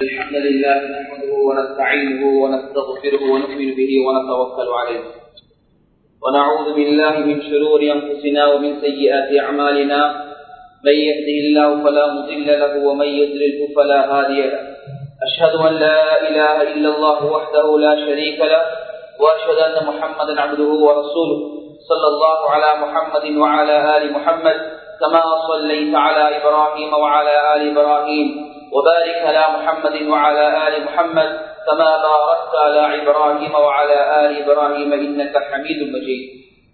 الحمد لله نحمده ونستعينه ونستغفره ونؤمن به ونتوكل عليه ونعوذ بالله من شرور انفسنا ومن سيئات اعمالنا من يهده الله فلا مضل له ومن يضلله فلا هادي له اشهد ان لا اله الا الله وحده لا شريك له واشهد ان محمدا عبده ورسوله صلى الله على محمد وعلى ال محمد كما صليت على ابراهيم وعلى ال ابراهيم وبارك على محمد وعلى آل محمد كما باركت على إبراهيم وعلى آل إبراهيم إنك حميد مجيد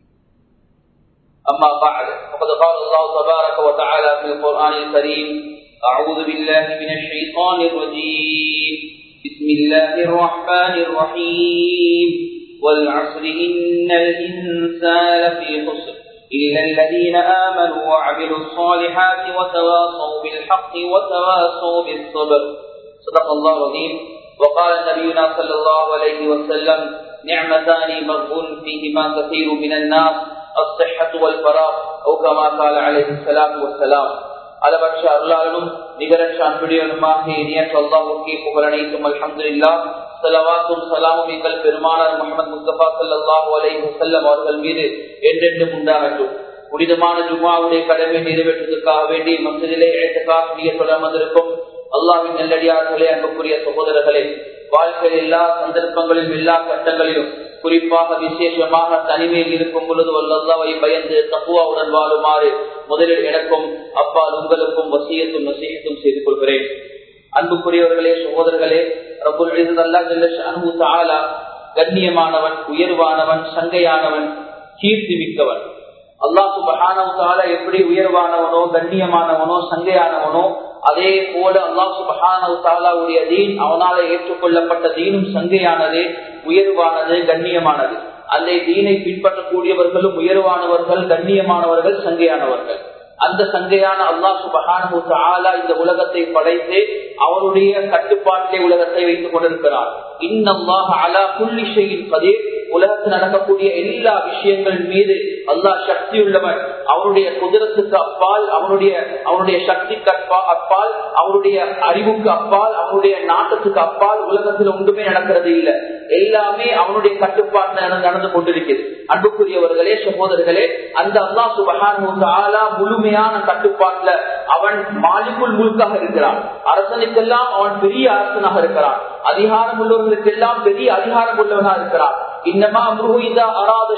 أما بعد فقد قال الله تبارك وتعالى في القرآن الكريم أعوذ بالله من الشيطان الرجيم بسم الله الرحمن الرحيم والعصر إن الإنسان لفي خسر إلا الذين آمنوا وعملوا الصالحات وتواصوا بالحق وتواصوا بالصبر صدق الله العظيم وقال نبينا صلى الله عليه وسلم نعمتان مغبون فيهما كثير من الناس الصحة والفراغ أو كما قال عليه السلام والسلام அளவற்ற அருளாளனும் நிகரற்ற அன்புடையனுமாக இனியற்ற அல்லாவுக்கே புகழனைத்தும் அல்ஹம்துலில்லா சலவாத்தும் சலாமும் எங்கள் பெருமானார் முகமது முஸ்தபா சல்லாஹூ அலை முசல்லம் அவர்கள் மீது என்றென்றும் உண்டாகட்டும் புனிதமான ஜுமாவுடைய கடமை நிறைவேற்றுவதற்காக வேண்டி மசிதிலே எழுத்துக்காக தொடர்ந்திருக்கும் அல்லாவின் நெல்லடியார்களே அன்புக்குரிய சகோதரர்களே வாழ்க்கையில் எல்லா சந்தர்ப்பங்களிலும் எல்லா கட்டங்களிலும் குறிப்பாக விசேஷமாக தனிமையில் இருக்கும் பொழுது வல்லல்லாவை பயந்து தப்புவாவுடன் வாழுமாறு முதலில் எனக்கும் அப்பால் உங்களுக்கும் வசியத்தும் நசீகத்தும் செய்து கொள்கிறேன் அன்புக்குரியவர்களே சகோதரர்களே அல்லா கண்ணியமானவன் உயர்வானவன் சங்கையானவன் கீர்த்தி மிக்கவன் அல்லாஹு சுபஹானவுத்தால எப்படி உயர்வானவனோ கண்ணியமானவனோ சங்கையானவனோ அதே போல அல்லாஹ் சுபஹானவுத்தாலாவுடைய தீன் அவனால ஏற்றுக்கொள்ளப்பட்ட தீனும் சங்கையானது உயர்வானது கண்ணியமானது அந்த தீனை பின்பற்றக்கூடியவர்களும் உயர்வானவர்கள் கண்ணியமானவர்கள் சங்கையானவர்கள் அந்த சங்கையான அல்லா சுபஹானு ஆலா இந்த உலகத்தை படைத்து அவருடைய கட்டுப்பாட்டிலே உலகத்தை வைத்துக் கொண்டிருக்கிறார் இன்னமாக அலா புள்ளி செய்யும் பதில் உலகத்தில் நடக்கக்கூடிய எல்லா விஷயங்கள் மீது அல்லாஹ் சக்தி உள்ளவன் அவருடைய குதிரத்துக்கு அப்பால் அவனுடைய அவனுடைய சக்திக்கு அப்பால் அவருடைய அறிவுக்கு அப்பால் அவனுடைய நாட்டத்துக்கு அப்பால் உலகத்தில் ஒன்றுமே நடக்கிறது இல்லை எல்லாமே அவனுடைய கட்டுப்பாட்டில் நடந்து கொண்டிருக்கிறது அன்புக்குரியவர்களே சகோதரர்களே அந்த அல்லா சுபகான் ஆலா முழுமையான கட்டுப்பாட்டுல அவன் மாலிக்குள் முழுக்காக இருக்கிறான் அரசனுக்கெல்லாம் அவன் பெரிய அரசனாக இருக்கிறான் அதிகாரம் உள்ளவர்களுக்கெல்லாம் பெரிய அதிகாரம் உள்ளவனாக இருக்கிறான் இன்னமா அராத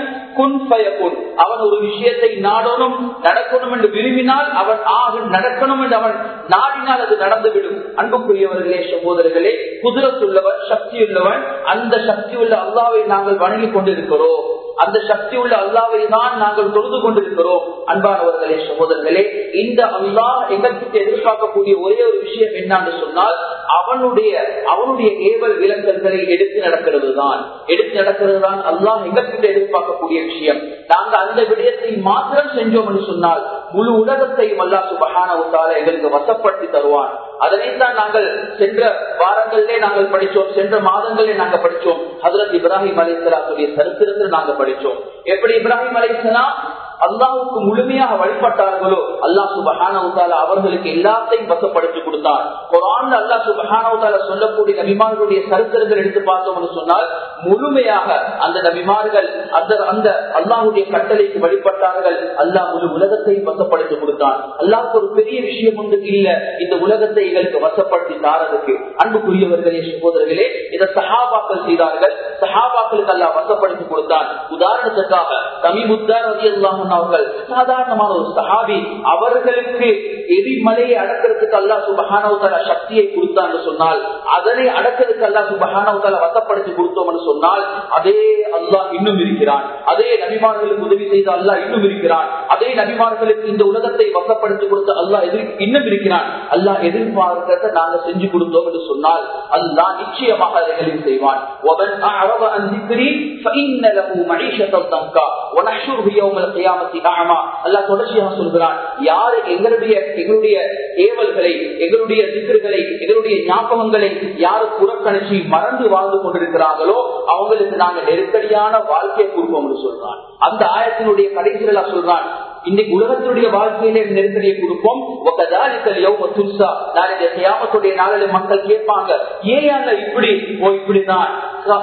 அவன் ஒரு விஷயத்தை நாடணும் நடக்கணும் என்று விரும்பினால் அவன் ஆக நடக்கணும் என்று அவன் நாடினால் அது நடந்துவிடும் அன்புக்குரியவர்களே சகோதரர்களே குதிரத்துள்ளவன் சக்தியுள்ளவன் அந்த சக்தி உள்ள அல்லாவை நாங்கள் வணங்கி கொண்டிருக்கிறோம் அந்த சக்தி உள்ள அல்லாவை தான் நாங்கள் தொழுது கொண்டிருக்கிறோம் அன்பானவர்களே சகோதரர்களே இந்த அல்லாஹ் எங்களுக்கு எதிர்பார்க்கக்கூடிய ஒரே ஒரு விஷயம் என்னன்னு சொன்னால் அவனுடைய அவனுடைய ஏவல் விலங்கல்களை எடுத்து நடக்கிறது தான் எடுத்து நடக்கிறது தான் அல்லாஹ் எங்கள்கிட்ட எதிர்பார்க்கக்கூடிய விஷயம் நாங்க அந்த விடயத்தை மாத்திரம் செஞ்சோம் என்று சொன்னால் முழு உலகத்தையும் அல்லா சுபகானவுத்தால எங்களுக்கு வசப்படுத்தி தருவான் அதனைத்தான் நாங்கள் சென்ற வாரங்களிலே நாங்கள் படிச்சோம் சென்ற மாதங்களிலே நாங்கள் படிச்சோம் ஹசரத் இப்ராஹிம் அலிசலாத்துடைய சரித்திரத்தில் நாங்கள் படிச்சோம் எப்படி இப்ராஹிம் அலிசலாம் அல்லாவுக்கு முழுமையாக வழிபட்டார்களோ அல்லா சுபஹானவுத்தால அவர்களுக்கு எல்லாத்தையும் வசப்படுத்தி கொடுத்தார் குரான் அல்லா சுபஹானவுத்தால சொல்லக்கூடிய நபிமார்களுடைய சரித்திரங்கள் எடுத்து பார்த்தோம்னு சொன்னால் முழுமையாக அந்த நபிமார்கள் அந்த அந்த அல்லாஹுடைய கட்டளைக்கு வழிபட்டார்கள் அல்லாஹ் முழு உலகத்தையும் வசப்படுத்தி கொடுத்தான் அல்லாவுக்கு ஒரு பெரிய விஷயம் ஒன்று இல்ல இந்த உலகத்தை எங்களுக்கு வசப்படுத்தி தாரதுக்கு அன்புக்குரியவர்களே சகோதரர்களே இதை சஹாபாக்கள் செய்தார்கள் சஹாபாக்களுக்கு அல்லாஹ் வசப்படுத்தி கொடுத்தான் உதாரணத்துக்காக தமிமுத்தார் ரதி அல்லாஹ் அவர்கள் சாதாரணமான ஒரு சஹாபி அவர்களுக்கு எரிமலையை அடக்கிறதுக்கு அல்லா சுபஹானவத்தால சக்தியை கொடுத்தான்னு சொன்னால் அதனை அடக்கிறதுக்கு அல்லா சுபஹானவத்தால வசப்படுத்தி கொடுத்தோம்னு சொன்னால் அதே அல்லாஹ் இன்னும் இருக்கிறான் அதே நபிமார்களுக்கு உதவி செய்த அல்லாஹ் இன்னும் இருக்கிறான் அதே நபிமார்களுக்கு இந்த உலகத்தை வசப்படுத்தி கொடுத்த அல்லாஹ் எதிர் இன்னும் இருக்கிறான் அல்லாஹ் எதிர்பார்க்கிறத நாங்க செஞ்சு கொடுத்தோம் என்று சொன்னால் அல்லாஹ் நிச்சயமாக அதைகளையும் செய்வான் யாரு எங்களுடைய எங்களுடைய ஏவல்களை எங்களுடைய சிக்கர்களை எங்களுடைய ஞாபகங்களை யாரு புறக்கணிச்சு மறந்து வாழ்ந்து கொண்டிருக்கிறார்களோ அவங்களுக்கு நாங்க நெருக்கடியான வாழ்க்கையை கொடுப்போம் சொல்றான் அந்த ஆயத்தினுடைய கடைசியில சொல்றான் இன்னைக்கு உலகத்துடைய வாழ்க்கையில நெருக்கடியை கொடுப்போம் நாளைய கியாமத்துடைய நாளில மக்கள் கேட்பாங்க ஏன் அல்ல இப்படி ஓ இப்படிதான்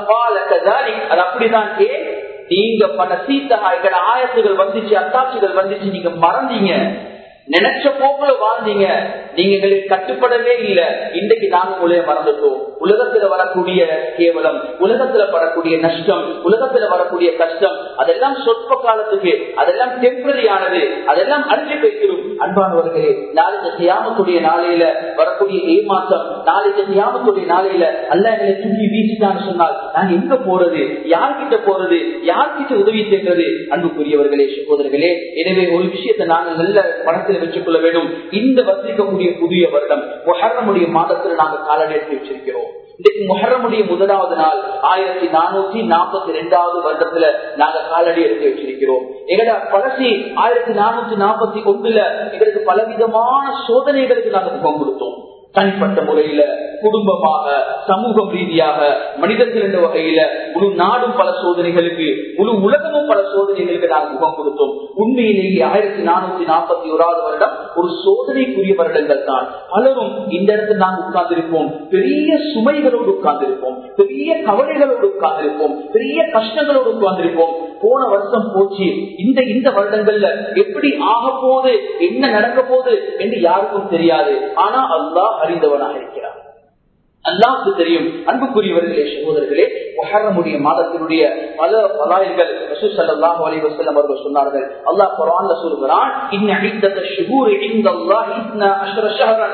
அது அப்படிதான் ஏன் நீங்க பல சீத்தகா எங்கட ஆயத்துகள் வந்துச்சு அத்தாட்சிகள் வந்துச்சு நீங்க மறந்தீங்க நினைச்ச போக்குல வாழ்ந்தீங்க நீங்க எங்களுக்கு கட்டுப்படவே இல்லை இன்றைக்கு நாங்க உங்களைய மறந்துட்டோம் உலகத்துல வரக்கூடிய கேவலம் உலகத்துல வரக்கூடிய நஷ்டம் உலகத்துல வரக்கூடிய கஷ்டம் அதெல்லாம் சொற்ப காலத்துக்கு அதெல்லாம் டெம்பரரியானது அதெல்லாம் அழிஞ்சு வைக்கிறோம் அன்பானவர்களே நாளைக்கு தியாமத்துடைய நாளையில வரக்கூடிய ஏமாற்றம் நாளைக்கு தியாமத்துடைய நாளையில அல்ல எங்களை தூக்கி வீசிட்டான்னு சொன்னால் நான் எங்க போறது யார்கிட்ட போறது யார்கிட்ட உதவி செய்கிறது அன்புக்குரியவர்களே சகோதரர்களே எனவே ஒரு விஷயத்தை நாங்கள் நல்ல பணத்தில் வச்சுக் கொள்ள வேண்டும் இந்த வசிக்கக்கூடிய புதிய வருடம் மொஹரமுடைய மாதத்தில் நாங்கள் காலடி எடுத்து வச்சிருக்கிறோம் இன்றைக்கு மொஹரமுடைய முதலாவது நாள் ஆயிரத்தி நானூத்தி நாற்பத்தி ரெண்டாவது வருடத்துல நாங்க காலடி எடுத்து வச்சிருக்கிறோம் எங்கட பழசி ஆயிரத்தி நானூத்தி நாற்பத்தி ஒன்றுல எங்களுக்கு பலவிதமான சோதனைகளுக்கு நாங்க முகம் கொடுத்தோம் தனிப்பட்ட முறையில குடும்பமாக சமூகம் ரீதியாக மனிதர்கள் என்ற வகையில முழு நாடும் பல சோதனைகளுக்கு முழு உலகமும் பல சோதனைகளுக்கு நாங்கள் முகம் கொடுத்தோம் உண்மையிலேயே ஆயிரத்தி நானூத்தி நாற்பத்தி ஓராவது வருடம் ஒரு சோதனைக்குரிய வருடங்கள் தான் பலரும் இந்த இடத்துல நாங்கள் உட்கார்ந்திருப்போம் பெரிய சுமைகளோடு உட்கார்ந்திருப்போம் பெரிய கவலைகளோடு உட்கார்ந்திருப்போம் பெரிய கஷ்டங்களோடு உட்கார்ந்திருப்போம் போன வருஷம் போச்சு இந்த இந்த வருடங்கள்ல எப்படி ஆக போகுது என்ன நடக்க போகுது என்று யாருக்கும் தெரியாது ஆனா அல்லாஹ் அறிந்தவனாக இருக்கிறார் அல்லாவுக்கு தெரியும் அன்புக்குரியவர்களே சகோதரர்களே முஹர்ரமுடைய மாதத்தினுடைய பல பலாய்கள் ரசூசல்லாஹு அலைஹி வஸல்லம் அவர்கள் சொன்னார்கள் அல்லாஹ் குர்ஆன்ல சொல்கிறான் இன்ன இத்தத ஷுஹூரி இன்தல்லாஹி 12 ஷஹரன்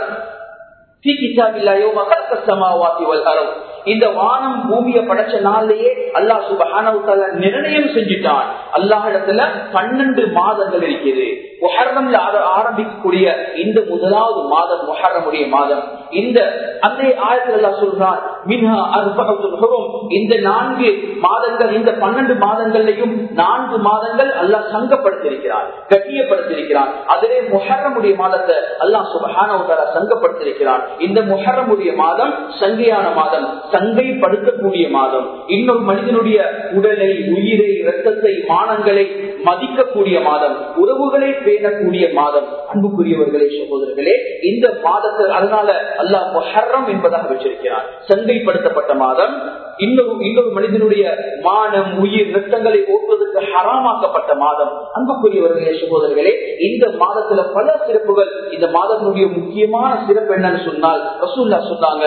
في كتاب الله يوم خلق السماوات والارض இந்த வானம் பூமியை படைச்ச நாள்லயே அல்லாஹ் சுபஹானவுத்தால நிர்ணயம் செஞ்சுட்டான் அல்லாஹ் இடத்துல பன்னெண்டு மாதங்கள் இருக்குது முஹர்ரம்ல ஆரம்பிக்கக்கூடிய இந்த முதலாவது மாதம் முஹர்ரமுடைய மாதம் இந்த அந்த ஆயத்தில் எல்லாம் சொல்றான் மின்ஹா அர்பகத்துல் ஹுரும் இந்த நான்கு மாதங்கள் இந்த பன்னெண்டு மாதங்கள்லையும் நான்கு மாதங்கள் அல்லாஹ் சங்கப்படுத்திருக்கிறார் கட்டியப்படுத்திருக்கிறான் அதிலே முஹர்ரமுடைய மாதத்தை அல்லாஹ் சுபஹானவுத்தால சங்கப்படுத்திருக்கிறான் இந்த முஹர்ரமுடைய மாதம் சங்கையான மாதம் சங்கைப்படுத்தக்கூடிய மாதம் இன்னொரு மனிதனுடைய உடலை உயிரை ரத்தத்தை மானங்களை மதிக்கக்கூடிய மாதம் உறவுகளை பேணக்கூடிய மாதம் அன்புக்குரியவர்களே சகோதரர்களே இந்த மாதத்தில் அதனால அல்லாஹ் மொஹர்ரம் என்பதாக வச்சிருக்கிறார் சங்கைப்படுத்தப்பட்ட மாதம் இன்னொரு இன்னொரு மனிதனுடைய மானம் உயிர் ரத்தங்களை ஓட்டுவதற்கு ஹராமாக்கப்பட்ட மாதம் அன்புக்குரியவர்களே சகோதரர்களே இந்த மாதத்துல பல சிறப்புகள் இந்த மாதத்தினுடைய முக்கியமான சிறப்பு என்னன்னு சொன்னால் ரசூல்லா சொன்னாங்க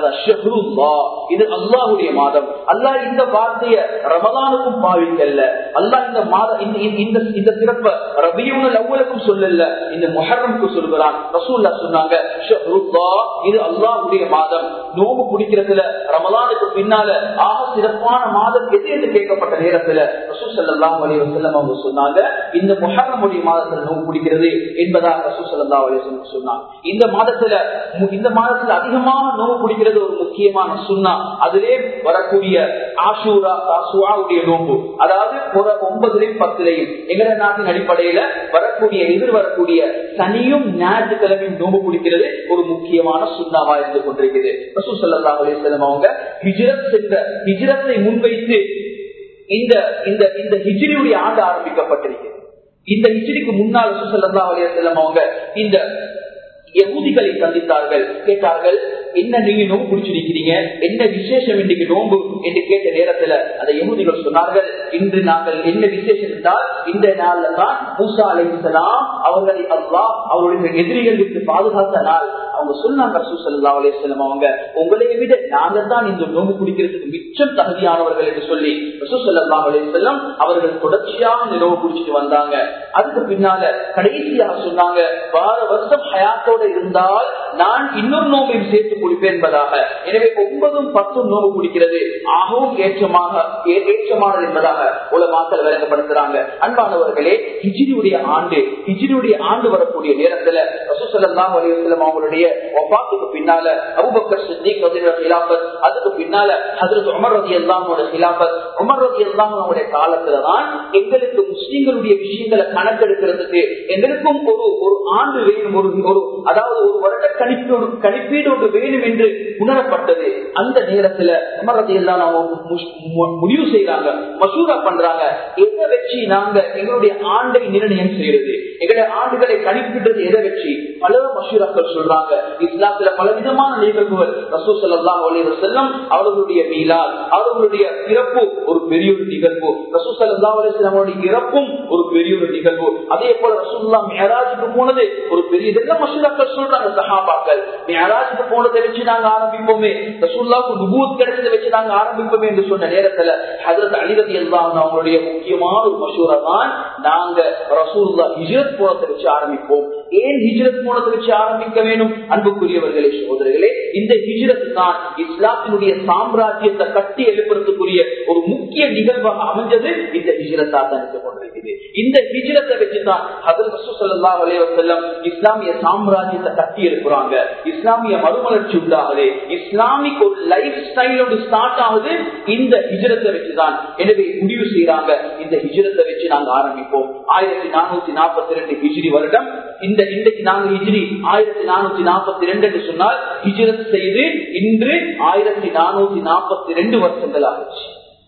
இது அல்லாஹுடைய மாதம் அல்லாஹ் இந்த வார்த்தைய ரமதானுக்கும் பாவிக்கல்ல அல்லாஹ் இந்த மாதம் இந்த இந்த சிறப்ப ரபியூனல் அவ்வளவுக்கும் சொல்லல இந்த முஹர்ரம்க்கு சொல்கிறான் ரசூல்லா சொன்னாங்க இது அல்லாஹுடைய மாதம் நோம்பு குடிக்கிறதுல ரமதானுக்கு பின்னால ஆக சிறப்பான மாதம் எது என்று கேட்கப்பட்ட நேரத்துல ரசூல் சல்லாஹ் அலி வசல்லம் அவங்க சொன்னாங்க இந்த முஹர்ரமுடைய மாதத்துல நோம்பு குடிக்கிறது என்பதாக ரசூல் சல்லா அலி சொன்னாங்க இந்த மாதத்துல இந்த மாதத்துல அதிகமான நோவு குடிக்கிறது ஒரு முக்கியமான சுண்ணா அதிலே வரக்கூடிய ஆசூரா ஆசுவாவுடைய நோம்பு அதாவது புற ஒன்பதுலையும் பத்துலையும் எங்கட நாட்டின் அடிப்படையில வரக்கூடிய எதிர் வரக்கூடிய சனியும் ஞாயிற்றுக்கிழமையும் நோம்பு குடிக்கிறது ஒரு முக்கியமான சுண்ணாவா இருந்து கொண்டிருக்கிறது ரசூ சல்லா அலிஸ்லம் அவங்க ஹிஜ்ரத் சென்ற ஹிஜ்ரத்தை முன்வைத்து இந்த இந்த இந்த ஹிஜ்ரியுடைய ஆண்டு ஆரம்பிக்கப்பட்டிருக்கிறது இந்த ஹிஜ்ரிக்கு முன்னால் ரசூ சல்லா அலிஸ்லம் அவங்க இந்த யகுதிகளை சந்தித்தார்கள் கேட்டார்கள் என்ன நீங்க நோம்பு குடிச்சிருக்கிறீங்க என்ன விசேஷம் இன்னைக்கு நோம்பு என்று கேட்ட நேரத்துல அந்த யகுதிகள் சொன்னார்கள் இன்று நாங்கள் என்ன விசேஷம் என்றால் இந்த நாள்ல தான் மூசா அலிசலாம் அவர்களை அல்லா அவருடைய எதிரிகளுக்கு பாதுகாத்த நாள் அவங்க சொன்னாங்க ரசூசல்லா அலிஸ்லாம் அவங்க உங்களை விட நாங்க தான் இந்த நோம்பு குடிக்கிறதுக்கு மிச்சம் தகுதியானவர்கள் என்று சொல்லி ரசூசல்லா அலிஸ்லாம் அவர்கள் தொடர்ச்சியாக நிலவு குடிச்சிட்டு வந்தாங்க அதுக்கு பின்னால கடைசியாக சொன்னாங்க வார வருஷம் ஹயாத்தோட இருந்தால் நான் இன்னொரு நோம்பையும் சேர்த்து குடிப்பேன் என்பதாக எனவே ஒன்பதும் பத்தும் நோம்பு குடிக்கிறது ஆகவும் ஏற்றமாக ஏற்றமானது என்பதாக உலமாக்கள் விளங்கப்படுத்துறாங்க அன்பானவர்களே ஹிஜிரியுடைய ஆண்டு ஹிஜிரியுடைய ஆண்டு வரக்கூடிய நேரத்துல ரசூசல்லாம் அலிவசலம் அவங்களுடைய ஒப்பாத்துக்கு பின்னால அபுபக்கர் சித்திக் கிலாபத் அதுக்கு பின்னால ஹசரத் உமர் உமர் ரதி அல்லாமோட சிலாபத் உமர் ரதி அல்லாமோட காலத்துலதான் எங்களுக்கு முஸ்லிம்களுடைய விஷயங்களை கணக்கெடுக்கிறதுக்கு எங்களுக்கும் ஒரு ஒரு ஆண்டு வேணும் ஒரு ஒரு அதாவது ஒரு வருட கணிப்பீடு கணிப்பீடு ஒன்று வேணும் என்று உணரப்பட்டது அந்த நேரத்துல உமர் ரதி எல்லாம் முடிவு செய்யறாங்க மசூரா பண்றாங்க எதை வச்சு நாங்க எங்களுடைய ஆண்டை நிர்ணயம் செய்யறது எங்களுடைய ஆண்டுகளை கணிப்பிடுறது எதை வச்சு பல மசூராக்கள் சொல்றாங்க இஸ்லாத்துல பல விதமான நிகழ்வுகள் ரசூ சல்லாஹ் செல்லம் அவர்களுடைய மீலால் அவர்களுடைய பிறப்பு ஒரு பெரிய ஒரு நிகழ்வு ரசூ சல்லா அலிஸ்லாமுடைய இறப்பும் ஒரு பெரிய ஒரு நிகழ்வு அதே போல ரசூல்லா மேராஜுக்கு போனது ஒரு பெரிய இதெல்லாம் மசூராக்கள் சொல்றாங்க சஹாபாக்கள் மேராஜுக்கு போனதை வச்சு நாங்க ஆரம்பிப்போமே ரசூல்லாவுக்கு நுபூத் கிடைச்சதை வச்சு நாங்க ஆரம்பிப்போமே என்று சொன்ன நேரத்துல ஹசரத் அலிரதி எல்லாம் அவங்களுடைய முக்கியமான ஒரு மசூரா தான் நாங்க ரசூல்லா ஹிஜரத் போனத்தை வச்சு ஆரம்பிப்போம் ஏன் ஹிஜரத் போனத்தை வச்சு ஆரம்பிக்க வேணும் அன்புக்குரியவர்களே சகோதரர்களே இந்த ஹிஜரத் தான் இஸ்லாத்தினுடைய சாம்ராஜ்யத்தை கட்டி எழுப்புறதுக்குரிய ஒரு முக்கிய நிகழ்வாக அமைஞ்சது இந்த ஹிஜரத்தா தான் இருந்து கொண்டிருக்குது இந்த ஹிஜரத்தை வச்சுதான் ஹசரத் ரசூசல்லா அலைவசல்லம் இஸ்லாமிய சாம்ராஜ்யத்தை கட்டி எழுப்புறாங்க இஸ்லாமிய மறுமலர்ச்சி உண்டாகுது இஸ்லாமிக் ஒரு லைஃப் ஸ்டைல் ஒன்று ஸ்டார்ட் ஆகுது இந்த ஹிஜரத்தை வச்சுதான் எனவே முடிவு செய்யறாங்க இந்த ஹிஜரத்தை வச்சு நாங்க ஆரம்பிப்போம் ஆயிரத்தி நானூத்தி நாற்பத்தி ரெண்டு ஹிஜிரி வருடம் இந்த இன்றைக்கு நாங்க ஹிஜிரி ஆயிரத்தி நானூத்தி நாற்பத்தி ரெண்டு என்று சொன்னால் ஹிஜரத் செய்து இன்று ஆயிரத்தி நானூத்தி நாற்பத்தி ரெண்டு வருஷங்கள் ஆகிடுச்சு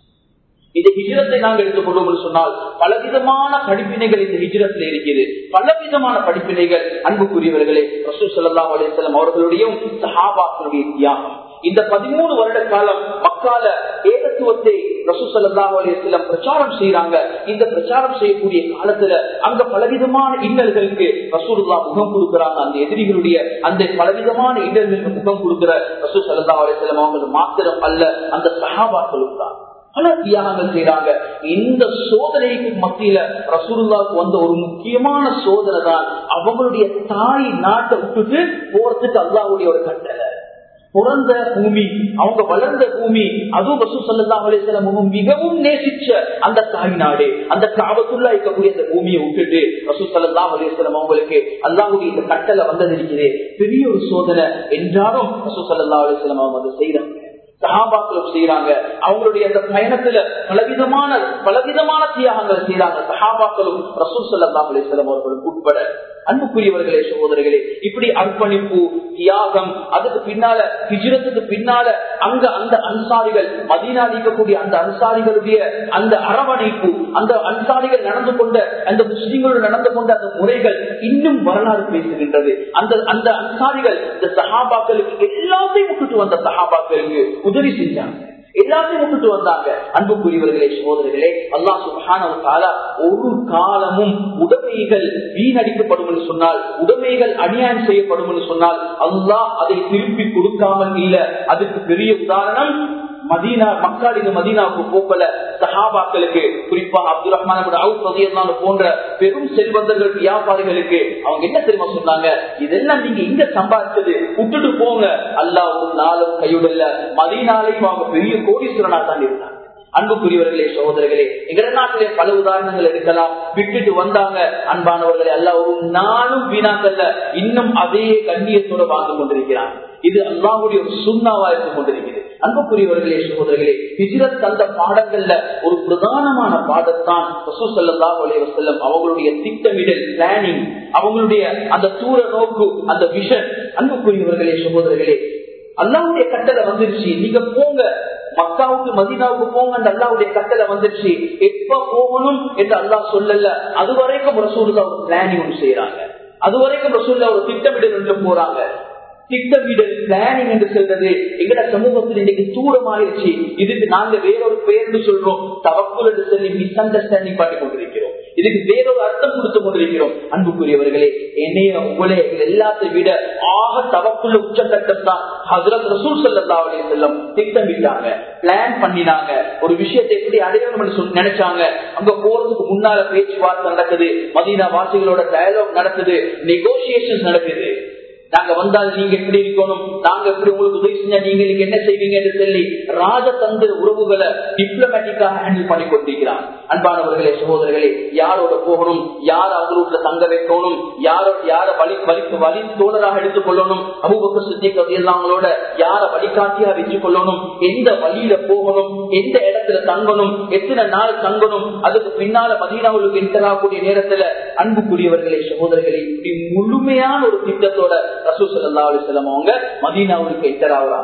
இந்த ஹிஜரத்தை நாங்கள் எடுத்துக்கொள்வோம் சொன்னால் பலவிதமான படிப்பினைகள் இந்த ஹிஜரத்தில் இருக்கிறது பலவிதமான படிப்பினைகள் அன்புக்குரியவர்களே ரசூ சல்லா அலிசல்லாம் அவர்களுடைய சஹாபாக்களுடைய தியாகம் இந்த பதிமூணு வருட காலம் மக்கால ஏகத்துவத்தை ரசூசல்லா அலிஸ்லாம் பிரச்சாரம் செய்யறாங்க இந்த பிரச்சாரம் செய்யக்கூடிய காலத்துல அங்க பலவிதமான இன்னல்களுக்கு ரசூலுல்லா முகம் கொடுக்கிறாங்க அந்த எதிரிகளுடைய அந்த பலவிதமான இன்னல்களுக்கு முகம் கொடுக்கிற ரசூ சல்லா அலிஸ்லாம் அவங்க மாத்திரம் அல்ல அந்த சஹாபாக்களும் தான் பல தியாகங்கள் செய்யறாங்க இந்த சோதனைக்கு மத்தியில ரசூலுல்லாவுக்கு வந்த ஒரு முக்கியமான சோதனை தான் அவங்களுடைய தாய் நாட்டை விட்டுட்டு போறதுக்கு அல்லாவுடைய ஒரு கட்டளை பிறந்த பூமி அவங்க வளர்ந்த பூமி அதுவும் வசூ சல்லா அலிஸ்லாம் மிகவும் நேசிச்ச அந்த தாய் நாடு அந்த காபத்துள்ளா இருக்கக்கூடிய அந்த பூமியை விட்டுட்டு வசூ சல்லா அலிஸ்லாம் அவங்களுக்கு அல்லாவுடைய இந்த கட்டளை வந்தது இருக்குது பெரிய ஒரு சோதனை என்றாலும் வசூ சல்லா அலிஸ்லாம் அவங்க அதை செய்யறாங்க சஹாபாக்களும் செய்யறாங்க அவங்களுடைய அந்த பயணத்துல பலவிதமான பலவிதமான தியாகங்கள் செய்யறாங்க சஹாபாக்களும் ரசூல் சல்லா அலிஸ்லாம் அவர்களும் உட்பட அன்புக்குரியவர்களே சகோதரர்களே இப்படி அர்ப்பணிப்பு தியாகம் அதுக்கு பின்னால ஹிஜ்ரத்துக்கு பின்னால அங்க அந்த அன்சாரிகள் மதீனா நீக்கக்கூடிய அந்த அன்சாரிகளுடைய அந்த அரவணைப்பு அந்த அன்சாரிகள் நடந்து கொண்ட அந்த முஸ்லிம்களோடு நடந்து கொண்ட அந்த முறைகள் இன்னும் வரலாறு பேசுகின்றது அந்த அந்த அன்சாரிகள் இந்த சஹாபாக்களுக்கு எல்லாத்தையும் விட்டுட்டு வந்த சஹாபாக்களுக்கு உதவி செஞ்சாங்க எல்லாத்தையும் விட்டுட்டு வந்தாங்க அன்புக்குரியவர்களே சகோதரர்களே அல்லா சுபகான ஒரு காலமும் உடைமைகள் வீணடிக்கப்படும் என்று சொன்னால் உடைமைகள் அநியாயம் செய்யப்படும் என்று சொன்னால் அல்லாஹ் அதை திருப்பி கொடுக்காமல் இல்ல அதுக்கு பெரிய உதாரணம் மதீனா மக்கள் இந்த மதீனாவுக்கு போக்கல சஹாபாக்களுக்கு குறிப்பாக அப்துல் ரஹ்மான் போன்ற பெரும் செல்வந்தர்கள் வியாபாரிகளுக்கு அவங்க என்ன தெரியுமா சொன்னாங்க இதெல்லாம் நீங்க இங்க சம்பாதிச்சது விட்டுட்டு போங்க அல்லா ஒரு நாளும் கையுடல்ல மதீனாலையும் அவங்க பெரிய கோடீஸ்வரனா தான் இருந்தாங்க அன்புக்குரியவர்களே சகோதரர்களே எங்க நாட்டிலே பல உதாரணங்கள் எடுக்கலாம் விட்டுட்டு வந்தாங்க அன்பானவர்களே அல்ல ஒரு நாளும் வீணாக்கல்ல இன்னும் அதே கண்ணியத்தோட வாழ்ந்து கொண்டிருக்கிறாங்க இது அல்லாவுடைய ஒரு சுண்ணாவா இருந்து கொண்டிருக்கிறது அன்புக்குரியவர்களே சகோதரர்களே ஹிஜ்ரத் அந்த பாடங்கள்ல ஒரு பிரதானமான பாடத்தான் செல்லம் அவங்களுடைய திட்டமிடல் பிளானிங் அவங்களுடைய அந்த தூர நோக்கு அந்த விஷன் அன்புக்குரியவர்களே சகோதரர்களே அல்லாவுடைய கட்டளை வந்துருச்சு நீங்க போங்க மக்காவுக்கு மதினாவுக்கு போங்க அந்த அல்லாவுடைய கட்டளை வந்துருச்சு எப்ப போகணும் என்று அல்லாஹ் சொல்லல அது வரைக்கும் ரசூலுக்கு ஒரு பிளானிங் ஒன்று செய்யறாங்க அது வரைக்கும் ரசூல்ல ஒரு திட்டமிடல் ஒன்று போறாங்க திட்டமிடல் பிளானிங் என்று சொல்றது எங்கட சமூகத்தில் இன்னைக்கு தூரமாயிருச்சு இதுக்கு நாங்க வேறொரு பெயர்ந்து சொல்றோம் தவக்குள் என்று சொல்லி மிஸ் அண்டர்ஸ்டாண்டிங் பண்ணி கொண்டிருக்கிறோம் இதுக்கு வேறொரு அர்த்தம் கொடுத்து கொண்டிருக்கிறோம் அன்புக்குரியவர்களே என்னைய உங்களே எல்லாத்தையும் விட ஆக தவக்குள்ள உச்சக்கட்டம் தான் ஹசரத் ரசூல் சல்லா அலைய செல்லம் திட்டமிட்டாங்க பிளான் பண்ணினாங்க ஒரு விஷயத்தை எப்படி அடையணும் சொல்லி நினைச்சாங்க அங்க போறதுக்கு முன்னால பேச்சுவார்த்தை நடக்குது மதீனா வாசிகளோட டயலாக் நடக்குது நெகோசியேஷன் நடக்குது நாங்க வந்தால் நீங்க எப்படி இருக்கணும் நாங்க எப்படி உங்களுக்கு உதவி செஞ்சா நீங்க இன்னைக்கு என்ன செய்வீங்க என்று சொல்லி ராஜதந்திர உறவுகளை டிப்ளமேட்டிக்காக ஹேண்டில் பண்ணி கொண்டிருக்கிறார் அன்பானவர்களே சகோதரர்களே யாரோட போகணும் யார் அவங்களோட தங்க வைக்கணும் யாரோ யார வழி வழி வழி தோழராக எடுத்துக் கொள்ளணும் அபுபக்க சுத்தி கதையெல்லாங்களோட யார வழிகாட்டியா வச்சுக் கொள்ளணும் எந்த வழியில போகணும் எந்த இடத்துல தங்கணும் எத்தனை நாள் தங்கணும் அதுக்கு பின்னால மதீனாவுக்கு என்டராகக்கூடிய நேரத்துல அன்புக்குரியவர்களே சகோதரர்களே இப்படி முழுமையான ஒரு திட்டத்தோட ரசூ சல்லா அலிஸ்லாம் அவங்க மதீனாவுக்கு என்டர் ஆகுறாங்க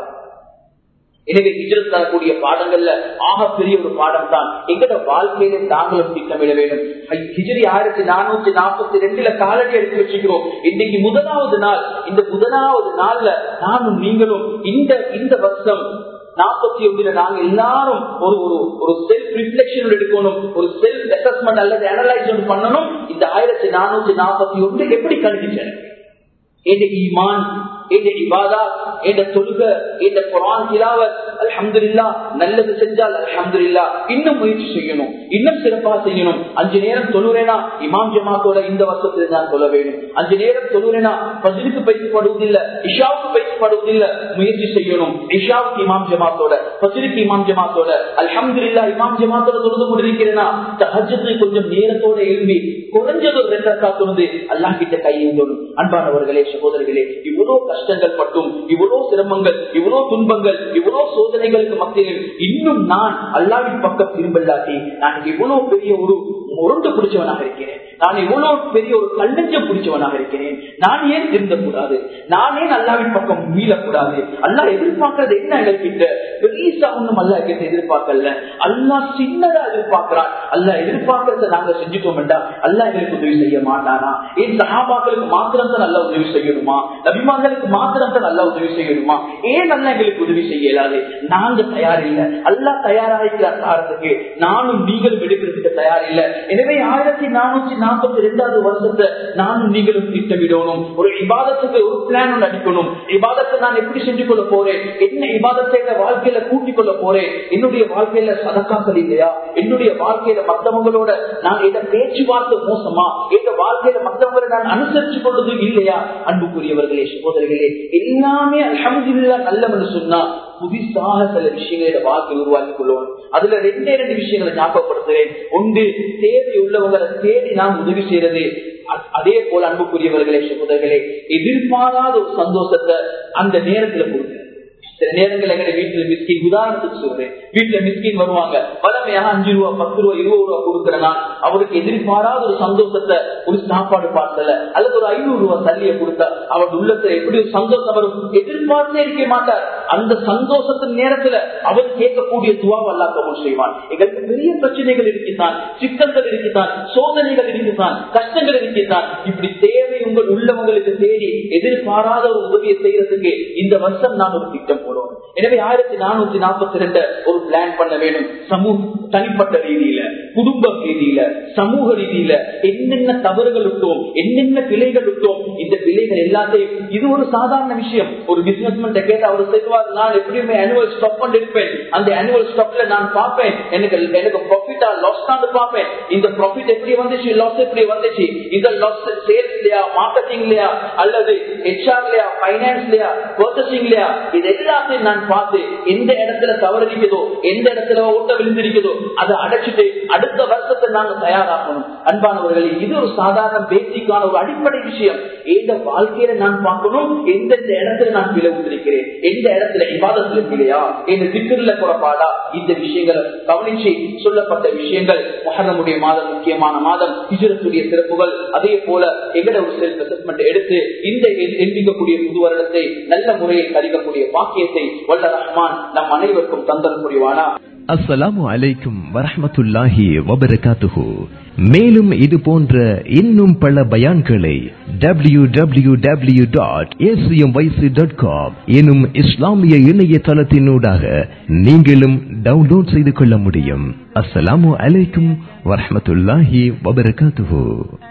எனவே ஹிஜ்ரத் தரக்கூடிய பாடங்கள்ல ஆகப்பெரிய ஒரு பாடம் தான் எங்கட வாழ்க்கையில தாங்களும் திட்டமிட வேண்டும் ஹிஜ்ரி ஆயிரத்தி நானூத்தி நாற்பத்தி ரெண்டுல காலடி எடுத்து வச்சுக்கிறோம் இன்னைக்கு முதலாவது நாள் இந்த முதலாவது நாள்ல நானும் நீங்களும் இந்த இந்த வருஷம் நாற்பத்தி ஒன்றுல நாங்க எல்லாரும் ஒரு ஒரு ஒரு செல்ஃப் ரிஃப்ளெக்ஷன் எடுக்கணும் ஒரு செல்ஃப் அசஸ்மெண்ட் அல்லது அனலைஸ் பண்ணணும் இந்த ஆயிரத்தி நானூத்தி நாற்பத்தி ஒன்று எப்படி கணிச்சு எந்த ஈமான் எந்த இபாதா எந்த தொழுக எந்த குரான் திலாவத் அல்ஹம்துலில்லா நல்லது செஞ்சால் அல்ஹம்துலில்லா இன்னும் முயற்சி செய்யணும் இன்னும் சிறப்பா செய்யணும் அஞ்சு நேரம் தொழுறேனா இமாம் ஜமாத்தோட இந்த வருஷத்துல நான் சொல்ல வேண்டும் அஞ்சு நேரம் தொழுறேனா பஜனுக்கு பயிற்சிப்படுவதில்லை இஷாவுக்கு பயிற்சிப்படுவதில்லை முயற்சி செய்யணும் இஷாவுக்கு இமாம் ஜமாத்தோட பஜனுக்கு இமாம் ஜமாத்தோட அல்ஹம்துலில்லா இமாம் ஜமாத்தோட தொழுது கொண்டிருக்கிறேனா தஹஜத்தை கொஞ்சம் நேரத்தோட எழுப்பி குறைஞ்சது ஒரு ரெண்டா தொழுது அல்லாஹ் கிட்ட கையேந்தோடும் அன்பானவர்களே சகோதரர்களே இவ்வளவு கஷ்டங்கள் பட்டும் இவ்வளவு சிரமங்கள் இவ்வளவு துன்பங்கள் இவ்வளவு சோதனைகளுக்கு மத்தியில் இன்னும் நான் அல்லாவின் பக்கம் திரும்பல்லாட்டி நான் இவ்வளவு பெரிய ஒரு முரண்டு பிடிச்சவனாக இருக்கிறேன் நான் எவ்வளவு பெரிய ஒரு கல்லஞ்சம் பிடிச்சவனாக இருக்கிறேன் நான் ஏன் திருந்தக்கூடாது நான் ஏன் அல்லாவின் பக்கம் மீளக்கூடாது அல்லா எதிர்பார்க்கறது என்ன எங்கள்கிட்ட பெரியசா ஒண்ணும் அல்லா கிட்ட எதிர்பார்க்கல அல்லா சின்னதா எதிர்பார்க்கிறான் அல்லா எதிர்பார்க்கறத நாங்க செஞ்சுட்டோம் அல்லா எங்களுக்கு உதவி செய்ய மாட்டானா ஏன் சகாபாக்களுக்கு மாத்திரம் தான் நல்லா உதவி செய்யணுமா நபிமார்களுக்கு மாத்திரம் தான் நல்லா உதவி செய்யணுமா ஏன் நல்லா எங்களுக்கு உதவி செய்ய இயலாது நாங்க தயார் இல்ல அல்லா தயாராகிக்கிற காரணத்துக்கு நானும் நீங்களும் எடுக்கிறதுக்கு தயார் இல்ல எனவே ஆயிரத்தி நானூத்தி நாற்பத்தி ரெண்டாவது வருஷத்தை நானும் நீங்களும் திட்டமிடணும் ஒரு இபாதத்துக்கு ஒரு பிளான் ஒன்று அடிக்கணும் இபாதத்தை நான் எப்படி செஞ்சு கொள்ள போறேன் என்ன இபாதத்தை என் வாழ்க்கையில கூட்டிக் கொள்ள போறேன் என்னுடைய வாழ்க்கையில சதக்காக்கள் இல்லையா என்னுடைய வாழ்க்கையில மத்தவங்களோட நான் எந்த பேச்சுவார்த்தை மோசமா எந்த வாழ்க்கையில மத்தவங்களை நான் அனுசரிச்சு கொள்வது இல்லையா அன்புக்குரியவர்களே சகோதரர்களே எல்லாமே அலமதுல்லா நல்லவன்னு சொன்னா புதிசாக சில விஷயங்களை வாழ்க்கை உருவாக்கி கொள்வோம் அதுல ரெண்டே ரெண்டு விஷயங்களை ஞாபகப்படுத்துறேன் ஒன்று தேவை உள்ளவங்களை தேடி நாம் உதவி செய்யறது அதே போல அன்புக்குரியவர்களே சகோதரர்களே எதிர்பாராத ஒரு சந்தோஷத்தை அந்த நேரத்துல கொடுங்க சில நேரங்கள் எங்க வீட்டுல மிஸ்கின் உதாரணத்துக்கு சொல்றேன் வீட்டுல மிஸ்கின் வருவாங்க வளமையாக அஞ்சு ரூபா பத்து ரூபா இருபது ரூபா கொடுக்கறனா அவருக்கு எதிர்பாராத ஒரு சந்தோஷத்தை ஒரு சாப்பாடு பார்த்தல அல்லது ஒரு ஐநூறு ரூபாய் தள்ளிய கொடுத்தா அவர் உள்ளத்துல எப்படி ஒரு சந்தோஷம் வரும் எதிர்பார்த்தே இருக்க மாட்டார் அந்த சந்தோஷத்தின் நேரத்துல அவர் கேட்கக்கூடிய துவாவை அல்லா கபூல் செய்வான் எங்களுக்கு பெரிய பிரச்சனைகள் இருக்குதான் சிக்கல்கள் இருக்குதான் சோதனைகள் இருக்குதான் கஷ்டங்கள் இருக்குதான் இப்படி தேவை உங்கள் உள்ளவங்களுக்கு தேடி எதிர்பாராத ஒரு உதவியை செய்யறதுக்கு இந்த வருஷம் நான் ஒரு திட்டம் போடுவோம் எனவே ஆயிரத்தி நானூத்தி நாற்பத்தி ரெண்டு ஒரு பிளான் பண்ண வேண்டும் சமூக தனிப்பட்ட ரீதியில குடும்ப ரீதியில சமூக ரீதியில என்னென்ன தவறுகள் விட்டோம் என்னென்ன பிழைகள் விட்டோம் இந்த பிழைகள் எல்லாத்தையும் இது ஒரு சாதாரண விஷயம் ஒரு பிசினஸ் கேட்டு அவர் செய்வார் நான் எப்படியுமே ஆனுவல் ஸ்டாக் பண்ணி இருப்பேன் அந்த ஆனுவல் ஸ்டாக்ல நான் பார்ப்பேன் எனக்கு எனக்கு ப்ராஃபிட்டா லாஸ் தான் பார்ப்பேன் இந்த ப்ராஃபிட் எப்படி வந்துச்சு லாஸ் எப்படி வந்துச்சு இந்த லாஸ் சேல்ஸ்லயா மார்க்கெட்டிங்லயா அல்லது ஹெச்ஆர்லயா பைனான்ஸ்லயா பர்ச்சசிங்லயா இது எல்லாத்தையும் நான் பார்த்து எந்த இடத்துல தவறு இருக்குதோ எந்த இடத்துல ஓட்ட விழுந்திருக்குதோ அதை அடைச்சிட்டு அடுத்த வருஷத்தை நாங்க தயாராகணும் அன்பானவர்களே இது ஒரு சாதாரண பேசிக்கான ஒரு அடிப்படை விஷயம் எந்த வாழ்க்கையில நான் பார்க்கணும் எந்தெந்த இடத்துல நான் விளைவித்திருக்கிறேன் எந்த இடத்துல விவாதத்துல இல்லையா எந்த திட்டுல குறப்பாடா இந்த விஷயங்களை கவனிச்சு சொல்லப்பட்ட விஷயங்கள் மகரமுடைய மாதம் முக்கியமான மாதம் ஹிஜரத்துடைய சிறப்புகள் அதே போல எங்கட ஒரு செல்ஃப் அசஸ்மெண்ட் எடுத்து இந்த எண்பிக்கக்கூடிய புது வருடத்தை நல்ல முறையில் கழிக்கக்கூடிய பாக்கியத்தை வல்ல ரஹ்மான் நம் அனைவருக்கும் தந்தல் புரிவானா அஸ்ஸலாமு அலைக்கும் வரஹமத்துல்லாஹி வபரகாத்துஹு மேலும் இது போன்ற இன்னும் பல பயான்களை W W W dot A C M Y C dot com எனும் இஸ்லாமிய இணையதளத்தினூடாக நீங்களும் டவுன்லோட் செய்து கொள்ள முடியும் அஸ்ஸலாமு அலைக்கும் வரஹமத்துல்லாஹி வபரகாத்துஹு